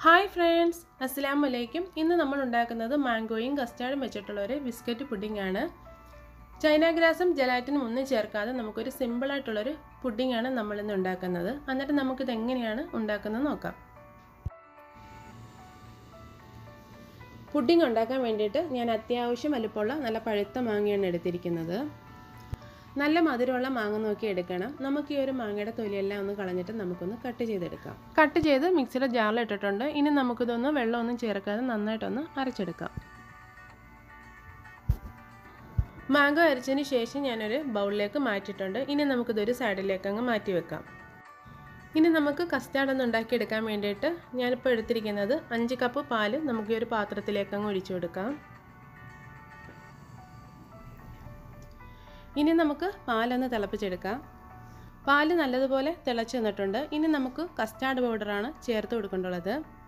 hi friends അസ്സലാം വലൈക്കും ഇന്ന് നമ്മൾ ഉണ്ടാക്കുന്നത് മാംഗോയും കസ്റ്റാർഡും വെച്ചിട്ടുള്ള ഒരു ബിസ്ക്കറ്റ് പുഡിംഗ് ആണ് ചൈന ഗ്രാസും ജലാറ്റിനും ഒന്നും ചേർക്കാതെ നമുക്കൊരു സിമ്പിളായിട്ടുള്ളൊരു പുഡിംഗ് ആണ് നമ്മളിന്ന് ഉണ്ടാക്കുന്നത് എന്നിട്ട് നമുക്കിത് എങ്ങനെയാണ് ഉണ്ടാക്കുന്നത് നോക്കാം പുഡിംഗ് ഉണ്ടാക്കാൻ വേണ്ടിയിട്ട് ഞാൻ അത്യാവശ്യം വലുപ്പമുള്ള നല്ല പഴുത്ത മാങ്ങയാണ് എടുത്തിരിക്കുന്നത് നല്ല മധുരമുള്ള മാങ്ങ നോക്കി എടുക്കണം നമുക്ക് ഈ ഒരു മാങ്ങയുടെ തൊലിയെല്ലാം ഒന്ന് കളഞ്ഞിട്ട് നമുക്കൊന്ന് കട്ട് ചെയ്തെടുക്കാം കട്ട് ചെയ്ത് മിക്സിയുടെ ജാറിൽ ഇട്ടിട്ടുണ്ട് ഇനി നമുക്കിതൊന്ന് വെള്ളമൊന്നും ചേർക്കാതെ നന്നായിട്ടൊന്ന് അരച്ചെടുക്കാം മാങ്ങ അരച്ചതിന് ശേഷം ഞാനൊരു ബൗളിലേക്ക് മാറ്റിയിട്ടുണ്ട് ഇനി നമുക്കിതൊരു സൈഡിലേക്ക് അങ്ങ് മാറ്റി വെക്കാം ഇനി നമുക്ക് കസ്റ്റാർഡ് ഒന്ന് ഉണ്ടാക്കിയെടുക്കാൻ വേണ്ടിയിട്ട് ഞാനിപ്പോൾ എടുത്തിരിക്കുന്നത് അഞ്ച് കപ്പ് പാല് നമുക്ക് ഈ ഒരു പാത്രത്തിലേക്ക് അങ്ങ് ഒഴിച്ചു കൊടുക്കാം ഇനി നമുക്ക് പാലൊന്ന് തിളപ്പിച്ചെടുക്കാം പാല് നല്ലതുപോലെ തിളച്ച് വന്നിട്ടുണ്ട് ഇനി നമുക്ക് കസ്റ്റാർഡ് പൗഡറാണ് ചേർത്ത് കൊടുക്കേണ്ടുള്ളത്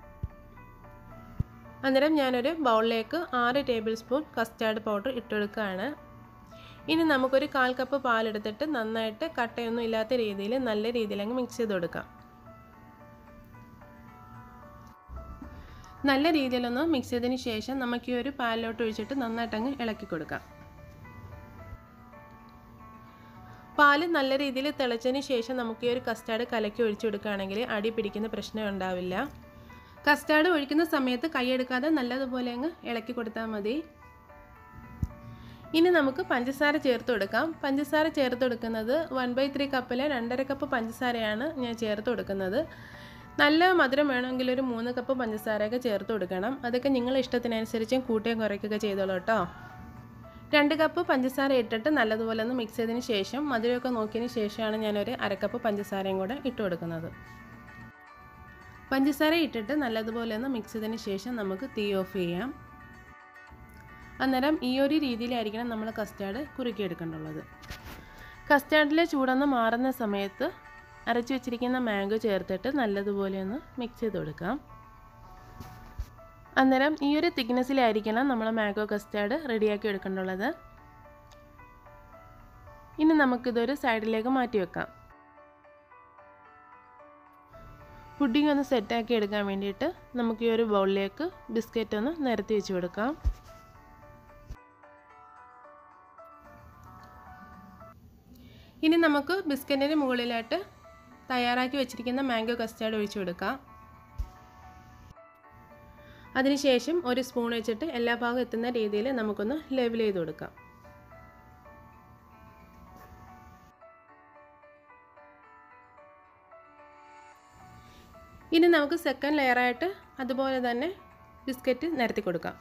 അന്നേരം ഞാനൊരു ബൗളിലേക്ക് ആറ് ടേബിൾ സ്പൂൺ കസ്റ്റാർഡ് പൗഡർ ഇട്ടെടുക്കുകയാണ് ഇനി നമുക്കൊരു കാൽ കപ്പ് പാലെടുത്തിട്ട് നന്നായിട്ട് കട്ടയൊന്നും ഇല്ലാത്ത രീതിയിൽ നല്ല രീതിയിൽ അങ്ങ് മിക്സ് ചെയ്ത് കൊടുക്കാം നല്ല രീതിയിലൊന്ന് മിക്സ് ചെയ്തതിന് ശേഷം നമുക്ക് ഈ ഒരു പാലിലോട്ട് ഒഴിച്ചിട്ട് നന്നായിട്ടങ്ങ് ഇളക്കി കൊടുക്കാം പാല് നല്ല രീതിയിൽ തിളച്ചതിന് ശേഷം നമുക്ക് ഈ ഒരു കസ്റ്റാർഡ് കലക്കി ഒഴിച്ചു കൊടുക്കുകയാണെങ്കിൽ അടി പിടിക്കുന്ന പ്രശ്നം ഉണ്ടാവില്ല കസ്റ്റാർഡ് ഒഴിക്കുന്ന സമയത്ത് കൈയെടുക്കാതെ നല്ലതുപോലെ അങ്ങ് ഇളക്കി കൊടുത്താൽ മതി ഇനി നമുക്ക് പഞ്ചസാര ചേർത്ത് കൊടുക്കാം പഞ്ചസാര ചേർത്ത് കൊടുക്കുന്നത് വൺ ബൈ ത്രീ കപ്പിൽ രണ്ടര കപ്പ് പഞ്ചസാരയാണ് ഞാൻ ചേർത്ത് കൊടുക്കുന്നത് നല്ല മധുരം വേണമെങ്കിൽ ഒരു മൂന്ന് കപ്പ് പഞ്ചസാരയൊക്കെ ചേർത്ത് കൊടുക്കണം അതൊക്കെ നിങ്ങളുടെ ഇഷ്ടത്തിനനുസരിച്ചും കൂട്ടുകയും കുറയ്ക്കുകയൊക്കെ ചെയ്തോളൂ കേട്ടോ രണ്ട് കപ്പ് പഞ്ചസാര ഇട്ടിട്ട് നല്ലതുപോലെ ഒന്ന് മിക്സ് ചെയ്തതിന് ശേഷം മധുരമൊക്കെ നോക്കിയതിന് ശേഷമാണ് ഞാനൊരു അരക്കപ്പ് പഞ്ചസാരയും കൂടെ ഇട്ട് കൊടുക്കുന്നത് പഞ്ചസാര ഇട്ടിട്ട് നല്ലതുപോലെ ഒന്ന് മിക്സ് ചെയ്തതിന് ശേഷം നമുക്ക് തീ ഓഫ് ചെയ്യാം അന്നേരം ഈ ഒരു രീതിയിലായിരിക്കണം നമ്മൾ കസ്റ്റാർഡ് കുറുക്കിയെടുക്കേണ്ടുള്ളത് കസ്റ്റാർഡിലെ ചൂടൊന്ന് മാറുന്ന സമയത്ത് അരച്ചു വെച്ചിരിക്കുന്ന മാംഗോ ചേർത്തിട്ട് നല്ലതുപോലെ ഒന്ന് മിക്സ് ചെയ്ത് കൊടുക്കാം അന്നേരം ഈ ഒരു തിക്നെസ്സിലായിരിക്കണം നമ്മൾ മാംഗോ കസ്റ്റാർഡ് റെഡിയാക്കി എടുക്കേണ്ടുള്ളത് ഇനി നമുക്കിതൊരു സൈഡിലേക്ക് മാറ്റി വെക്കാം പുഡിംഗ് ഒന്ന് സെറ്റാക്കി എടുക്കാൻ വേണ്ടിയിട്ട് നമുക്ക് ഈ ഒരു ബൗളിലേക്ക് ബിസ്ക്കറ്റ് ഒന്ന് നിരത്തി വെച്ച് കൊടുക്കാം ഇനി നമുക്ക് ബിസ്ക്കറ്റിന് മുകളിലായിട്ട് തയ്യാറാക്കി വെച്ചിരിക്കുന്ന മാംഗോ കസ്റ്റാർഡ് ഒഴിച്ചു കൊടുക്കാം അതിനുശേഷം ഒരു സ്പൂൺ വെച്ചിട്ട് എല്ലാ ഭാഗവും എത്തുന്ന രീതിയിൽ നമുക്കൊന്ന് ലെവൽ ചെയ്ത് കൊടുക്കാം ഇനി നമുക്ക് സെക്കൻഡ് ലെയറായിട്ട് അതുപോലെ തന്നെ ബിസ്ക്കറ്റ് നിരത്തി കൊടുക്കാം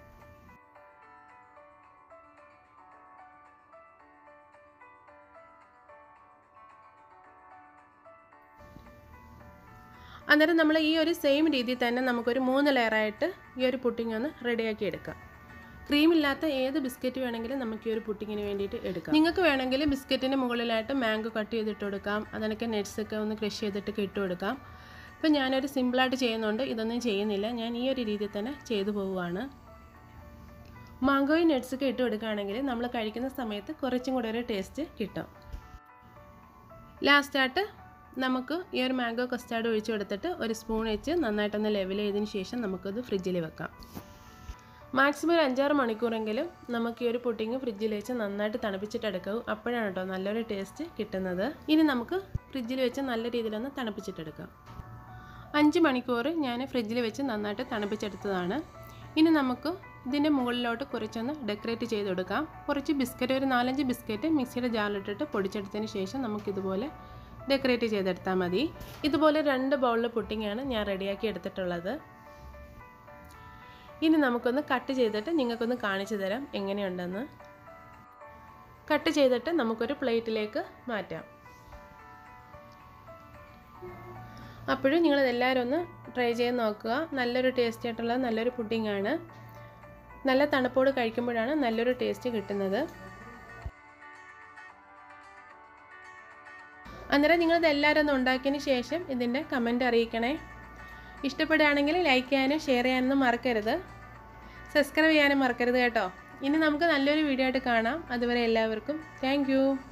അന്നേരം നമ്മൾ ഈ ഒരു സെയിം രീതിയിൽ തന്നെ നമുക്കൊരു മൂന്ന് ലെയറായിട്ട് ഈ ഒരു പുട്ടിംഗ് ഒന്ന് റെഡിയാക്കി എടുക്കാം ക്രീം ഇല്ലാത്ത ഏത് ബിസ്ക്കറ്റ് വേണമെങ്കിലും നമുക്ക് ഈ ഒരു പുട്ടിങ്ങിന് വേണ്ടിയിട്ട് എടുക്കാം നിങ്ങൾക്ക് വേണമെങ്കിൽ ബിസ്ക്കറ്റിന് മുകളിലായിട്ട് മാംഗോ കട്ട് ചെയ്തിട്ട് കൊടുക്കാം അതിനൊക്കെ നെറ്റ്സൊക്കെ ഒന്ന് ക്രഷ് ചെയ്തിട്ടൊക്കെ ഇട്ട് കൊടുക്കാം ഇപ്പം ഞാനൊരു സിമ്പിളായിട്ട് ചെയ്യുന്നുണ്ട് ഇതൊന്നും ചെയ്യുന്നില്ല ഞാൻ ഈ ഒരു രീതിയിൽ തന്നെ ചെയ്തു പോവുകയാണ് മാംഗോയും നെറ്റ്സൊക്കെ ഇട്ട് കൊടുക്കുകയാണെങ്കിൽ നമ്മൾ കഴിക്കുന്ന സമയത്ത് കുറച്ചും കൂടെ ഒരു ടേസ്റ്റ് കിട്ടും ലാസ്റ്റായിട്ട് നമുക്ക് ഈ ഒരു മാംഗോ കസ്റ്റാർഡ് ഒഴിച്ചു കൊടുത്തിട്ട് ഒരു സ്പൂൺ വെച്ച് നന്നായിട്ടൊന്ന് ലെവൽ ചെയ്തതിന് ശേഷം നമുക്കത് ഫ്രിഡ്ജിൽ വെക്കാം മാക്സിമം ഒരു അഞ്ചാറ് മണിക്കൂറെങ്കിലും നമുക്ക് ഈ ഒരു പുഡിങ് ഫ്രിഡ്ജിൽ വെച്ച് നന്നായിട്ട് തണുപ്പിച്ചിട്ട് എടുക്കാവൂ അപ്പോഴാണ് കേട്ടോ നല്ലൊരു ടേസ്റ്റ് കിട്ടുന്നത് ഇനി നമുക്ക് ഫ്രിഡ്ജിൽ വെച്ച് നല്ല രീതിയിലൊന്ന് തണുപ്പിച്ചിട്ടെടുക്കാം അഞ്ച് മണിക്കൂർ ഞാൻ ഫ്രിഡ്ജിൽ വെച്ച് നന്നായിട്ട് തണുപ്പിച്ചെടുത്തതാണ് ഇനി നമുക്ക് ഇതിൻ്റെ മുകളിലോട്ട് കുറച്ചൊന്ന് ഡെക്കറേറ്റ് ചെയ്ത് കൊടുക്കാം കുറച്ച് ബിസ്ക്കറ്റ് ഒരു നാലഞ്ച് ബിസ്ക്കറ്റ് മിക്സിയുടെ ജാറിലിട്ടിട്ട് പൊടിച്ചെടുത്തതിന് ശേഷം നമുക്കിതുപോലെ ഡെക്കറേറ്റ് ചെയ്തെടുത്താൽ മതി ഇതുപോലെ രണ്ട് ബൗളിൽ പുട്ടിങ്ങാണ് ഞാൻ റെഡിയാക്കി എടുത്തിട്ടുള്ളത് ഇനി നമുക്കൊന്ന് കട്ട് ചെയ്തിട്ട് നിങ്ങൾക്കൊന്ന് കാണിച്ചു തരാം എങ്ങനെയുണ്ടെന്ന് കട്ട് ചെയ്തിട്ട് നമുക്കൊരു പ്ലേറ്റിലേക്ക് മാറ്റാം അപ്പോഴും നിങ്ങളതെല്ലാവരും ഒന്ന് ട്രൈ ചെയ്ത് നോക്കുക നല്ലൊരു ടേസ്റ്റ് ആയിട്ടുള്ള നല്ലൊരു പുഡിങ്ങാണ് നല്ല തണുപ്പോട് കഴിക്കുമ്പോഴാണ് നല്ലൊരു ടേസ്റ്റ് കിട്ടുന്നത് അന്നേരം നിങ്ങളിത് എല്ലാവരും ഒന്ന് ഉണ്ടാക്കിയതിന് ശേഷം ഇതിൻ്റെ കമൻറ്റ് അറിയിക്കണേ ഇഷ്ടപ്പെടുകയാണെങ്കിൽ ലൈക്ക് ചെയ്യാനും ഷെയർ ചെയ്യാനൊന്നും മറക്കരുത് സബ്സ്ക്രൈബ് ചെയ്യാനും മറക്കരുത് കേട്ടോ ഇനി നമുക്ക് നല്ലൊരു വീഡിയോ ആയിട്ട് കാണാം അതുവരെ എല്ലാവർക്കും താങ്ക്